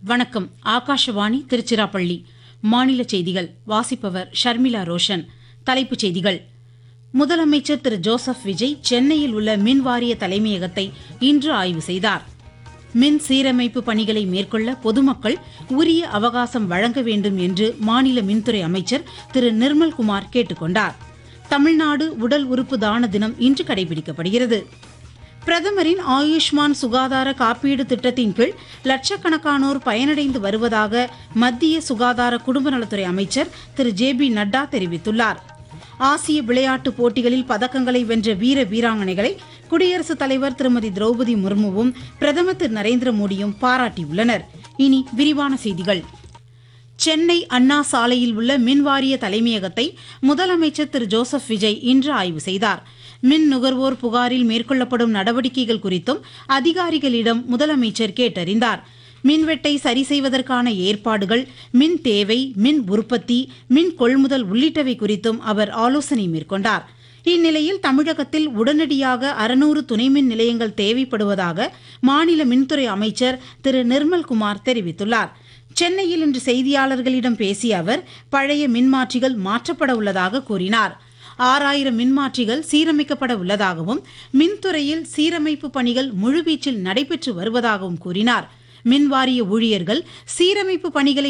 வணக்கம் ஆகாஷவாணி திருச்சிராப்பள்ளி மாநில செய்திகள் வாசிப்பவர் ஷர்மிளா ரோஷன் தலைப்புச் செய்திகள் முதலமைச்சர் திரு ஜோசப் விஜய் சென்னையில் உள்ள மின் வாரிய தலைமையகத்தை இன்று ஆய்வு செய்தார் மின் சீரமைப்பு பணிகளை மேற்கொள்ள பொதுமக்கள் உரிய அவகாசம் வழங்க வேண்டும் என்று மாநில மின்துறை அமைச்சர் திரு நிர்மல்குமார் கேட்டுக் கொண்டார் தமிழ்நாடு உடல் உறுப்பு தான தினம் இன்று கடைபிடிக்கப்படுகிறது பிரதமரின் ஆயுஷ்மான் சுகாதார காப்பீடு திட்டத்தின் கீழ் லட்சக்கணக்கானோர் பயனடைந்து வருவதாக மத்திய சுகாதார குடும்ப நலத்துறை அமைச்சர் திரு ஜே பி நட்டா தெரிவித்துள்ளார் ஆசிய விளையாட்டுப் போட்டிகளில் பதக்கங்களை வென்ற வீர வீராங்கனைகளை குடியரசுத் தலைவர் திருமதி திரௌபதி முர்முவும் பிரதமர் திரு நரேந்திர மோடியும் பாராட்டியுள்ளனர் இனி விரிவான செய்திகள் சென்னை அண்ணா சாலையில் உள்ள மின்வாரிய தலைமையகத்தை முதலமைச்சர் திரு ஜோசப் விஜய் இன்று ஆய்வு செய்தார் மின் நுகர்வோர் புகாரில் மேற்கொள்ளப்படும் நடவடிக்கைகள் குறித்தும் அதிகாரிகளிடம் முதலமைச்சர் கேட்டறிந்தார் மின்வெட்டை சரி செய்வதற்கான ஏற்பாடுகள் மின் தேவை மின் உற்பத்தி மின் கொள்முதல் உள்ளிட்டவை குறித்தும் அவர் ஆலோசனை மேற்கொண்டார் இந்நிலையில் தமிழகத்தில் உடனடியாக அறுநூறு துணைமின் நிலையங்கள் தேவைப்படுவதாக மாநில மின்துறை அமைச்சர் திரு நிர்மல்குமார் தெரிவித்துள்ளார் சென்னையில் இன்று செய்தியாளர்களிடம் பேசிய அவர் பழைய மின்மாற்றிகள் மாற்றப்பட உள்ளதாக கூறினார் ஆறாயிரம் மின்மாற்றிகள் சீரமைக்கப்பட உள்ளதாகவும் மின்துறையில் சீரமைப்பு பணிகள் முழுவீச்சில் நடைபெற்று வருவதாகவும் கூறினார் மின்வாரிய ஊழியர்கள் சீரமைப்பு பணிகளை